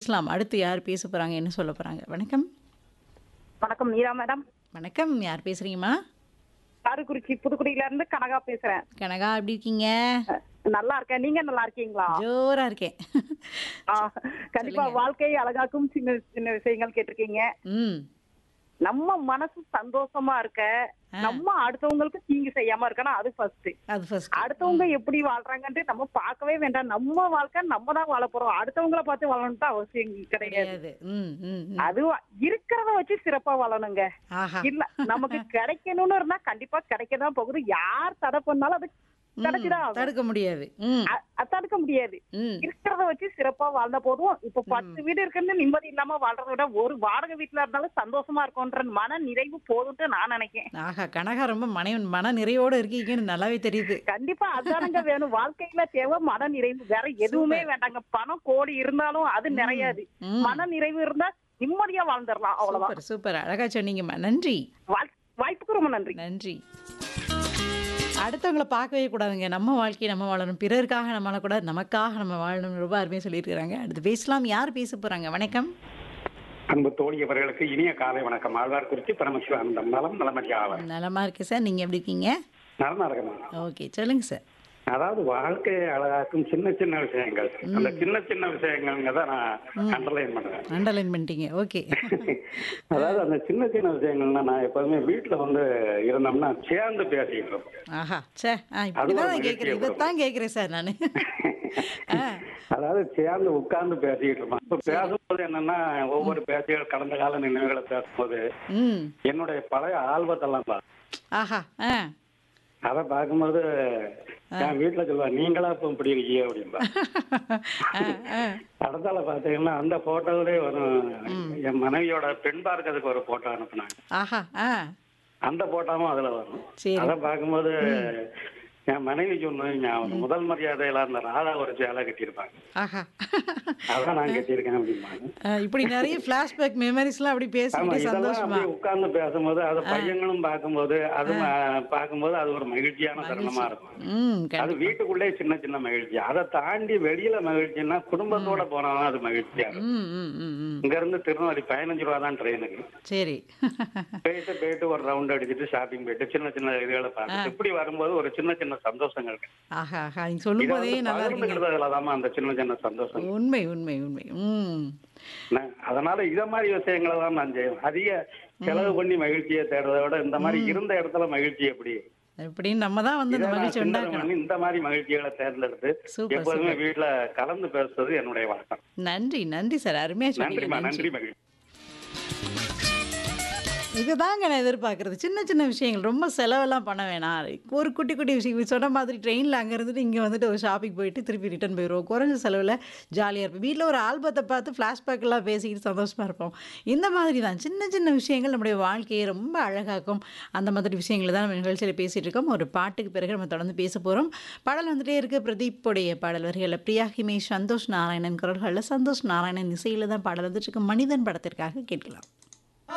பேசலாம் அடுத்து யார் பேச போறாங்க என்ன சொல்ல போறாங்க வணக்கம் வணக்கம் மீரா மேடம் வணக்கம் யார் பேசுறீங்கம்மா காரைக்குறிச்சி புதுக்குடியில இருந்து கனகா பேசுறேன் கனகா எப்படி இருக்கீங்க அஹ், நல்லா இருக்கேன் நீங்க நல்லா இருக்கீங்களா ஜோரா இருக்கேன் ஆ, கண்டிப்பா வாழ்க்கை அழகாக்கும் சின்ன சின்ன விஷயங்கள் கேட்டிருக்கீங்க ம் நம்ம மனசு சந்தோஷமா இருக்க நம்ம அடுத்தவங்களுக்கு தீங்கு செய்யாம இருக்கணும் அது ஃபர்ஸ்ட் அது ஃபர்ஸ்ட் அடுத்தவங்க எப்படி வாழ்றாங்கன்ட்டு நம்ம பார்க்கவே வேண்டாம் நம்ம வாழ்க்கை நம்ம தான் வாழ போறோம் அடுத்தவங்கள பார்த்து வாழணும்ட்டு அவசியம் கிடையாது கிடையாது ம் ம் ம். அது இருக்கிறத வச்சு சிறப்பா வாழணுங்க ஆஹா இல்ல நமக்கு கிடைக்கணும்னு இருந்தா கண்டிப்பா கிடைக்கதான் போகுது யார் தடை பண்ணாலும் அது ம், கிடைச்சுதான் ஆகும். தடுக்க முடியாது ம் அ- அது தடுக்க முடியாது ம் இருக்கிறத வச்சு சிறப்பா வாழ்ந்தா போதும் இப்ப பத்து வீடு இருக்குன்னு நிம்மதி இல்லாம வாழ்றத விட ஒரு வாடகை வீட்டுல இருந்தாலும் சந்தோஷமா இருக்கும்ன்ற மன நிறைவு போதும்ட்டு நான் நினைக்கிறேன் ஆஹா கனகா ரொம்ப மனை மன நிறைவோட இருக்கீங்கன்னு நல்லாவே தெரியுது கண்டிப்பா அதானுங்க வேணும் வாழ்க்கையில தேவை மன நிறைவு வேற எதுவுமே வேண்டாங்க பணம் கோடி இருந்தாலும் அது நிறையாது ம். மன நிறைவு இருந்தா நிம்மதியா வாழ்ந்துடலாம் அவ்வளவுதான் சூப்பர் சூப்பர் அழகா சொன்னீங்கம்மா நன்றி வாழ்- வாய்ப்புக்கு ரொம்ப நன்றி நன்றி அடுத்தவங்கள பார்க்கவே கூடாதுங்க நம்ம வாழ்க்கையை நம்ம வாழணும் பிறருக்காக நம்ம வாழக்கூடாது நமக்காக நம்ம வாழணும் ரொம்ப அருமையாக சொல்லியிருக்கிறாங்க அடுத்து பேசலாம் யார் பேச போறாங்க வணக்கம் அன்பு தோழி அவர்களுக்கு இனிய காலை வணக்கம் ஆழ்வார் குறிச்சி பரமசிவானந்தம் நலம் நலமறியாளர் நலமா இருக்கேன் சார் நீங்க எப்படி இருக்கீங்க நலமா இருக்கணும் ஓகே சொல்லுங்க சார் அதாவது வாழ்க்கையை அழகாக்கும் சின்ன சின்ன விஷயங்கள் அந்த சின்ன சின்ன விஷயங்கள்ங்க தான் நான் அண்டர்லைன் பண்றேன் அண்டர்லைன் பண்ணிட்டீங்க ஓகே அதாவது அந்த சின்ன சின்ன விஷயங்கள்னா நான் எப்போதுமே வீட்டுல வந்து இருந்தோம்னா சேர்ந்து பேசிக்கிட்டு இருப்போம் ஆஹா சே ஆ இப்படிதான் நான் கேட்குறேன் இதைத்தான் கேட்குறேன் சார் நான் ஆ அதாவது சேர்ந்து உட்கார்ந்து பேசிக்கிட்டு இருப்போம் இப்ப பேசும்போது என்னன்னா ஒவ்வொரு பேச்சுகள் கடந்த கால நினைவுகளை பேசும்போது ம் என்னுடைய பழைய ஆல்பத்தெல்லாம் பார்ப்பேன் ஆஹா ஆ அதை பார்க்கும்போது என் வீட்டுல சொல்லுவா நீங்களா இப்ப இப்படி இருக்கீங்க அப்படின்பா ஆ ஆ அடுத்தால பாத்தீங்கன்னா அந்த போட்டோவிலே வரும் என் மனைவியோட பெண் பார்க்கறதுக்கு ஒரு போட்டோ அனுப்புனாங்க ஆஹா ஆ அந்த போட்டோவும் அதுல வரும் சரி. அதை பார்க்கும்போது என் மனைவி சொன்னது ஞாபகம் முதல் மரியாதையில அந்த ராதா ஒரு சேலை கட்டியிருப்பாங்க ஆஹா அதான் நான் கட்டியிருக்கேன் அப்படிம்பாங்க ஆ, இப்படி நிறைய ஃப்ளாஷ்பேக் மெமரிஸ்லாம் அப்படி ஆமா பேசிக்கிட்டு இதெல்லாம் சந்தோஷமா அப்படியே உட்கார்ந்து பேசும்போது அது பையங்களும் பார்க்கும்போது அது ம- பார்க்கும்போது அது ஒரு மகிழ்ச்சியான தருணமா இருக்கும் ம் அது கண்டிப்பா வீட்டுக்குள்ளே சின்ன சின்ன மகிழ்ச்சி அதை தாண்டி வெளியில மகிழ்ச்சின்னா குடும்பத்தோட போனாலும் அது மகிழ்ச்சியா இருக்கும் ம் ம் ம் ம் இங்க இருந்து திருநெல்வேலி பதினஞ்சு ரூபா தான் ட்ரெயினுக்கு சரி போயிட்டு போயிட்டு ஒரு ரவுண்ட் அடிச்சுட்டு ஷாப்பிங் போயிட்டு சின்ன சின்ன இதுகளை பார்த்துட்டு இப்படி வரும்போது ஒரு சின்ன சின்ன சந்தோஷங்கள் இருக்கு ஆஹா ஆஹா நீங்க சொல்லும் போதே நல்லா இருக்கீங்க பகிர்ந்துக்கிறதுலதாம்மா அந்த சின்ன சின்ன சந்தோஷம் உண்மை உண்மை உண்மை ம் நான் அதனால இத மாதிரி விஷயங்களை தான் நான் செய்வேன் அதிக செலவு பண்ணி மகிழ்ச்சியை தேடுறதை விட இந்த மாதிரி இருந்த இடத்துல மகிழ்ச்சி எப்படி எப்படின்னு நம்ம தான் வந்து இதை இந்த நான் மகிழ்ச்சி சிந்தனை உண்டாக்கணும் பண்ணி இந்த மாதிரி மகிழ்ச்சிகளை தேர்ந்தெடுத்து சூப்பர், எப்போதுமே வீட்டுல கலந்து பேசுறது என்னுடைய வழக்கம் நன்றி நன்றி சார் அருமையா சொன்னீங்க நன்றிம்மா நன்றி நன்றி மகிழ்ச்சி இதுதாங்க நான் எதிர்பார்க்கறது சின்ன சின்ன விஷயங்கள் ரொம்ப செலவெல்லாம் பண்ண வேணாம் ஒரு குட்டி குட்டி விஷயம் சொன்ன மாதிரி ட்ரெயினில் அங்கே இருந்துட்டு இங்கே வந்துட்டு ஒரு ஷாப்பிங் போயிட்டு திருப்பி ரிட்டர்ன் போயிடுவோம் குறைஞ்ச செலவில் ஜாலியாக இருப்போம் வீட்டில் ஒரு ஆல்பத்தை பார்த்து flashback எல்லாம் பேசிக்கிட்டு சந்தோஷமாக இருப்போம் இந்த மாதிரி தான் சின்ன சின்ன விஷயங்கள் நம்முடைய வாழ்க்கையை ரொம்ப அழகாக்கும் அந்த மாதிரி விஷயங்களை தான் நம்ம நிகழ்ச்சியில் பேசிகிட்டு இருக்கோம் ஒரு பாட்டுக்கு பிறகு நம்ம தொடர்ந்து பேச போகிறோம் பாடல் வந்துட்டே இருக்குது பிரதீப்புடைய பாடல் வரிகளில் பிரியா ஹிமேஷ் சந்தோஷ் நாராயணன் குரல்களில் சந்தோஷ் நாராயணன் இசையில் தான் பாடல் வந்துட்டு இருக்கு மனிதன் படத்திற்காக கேட்கலாம்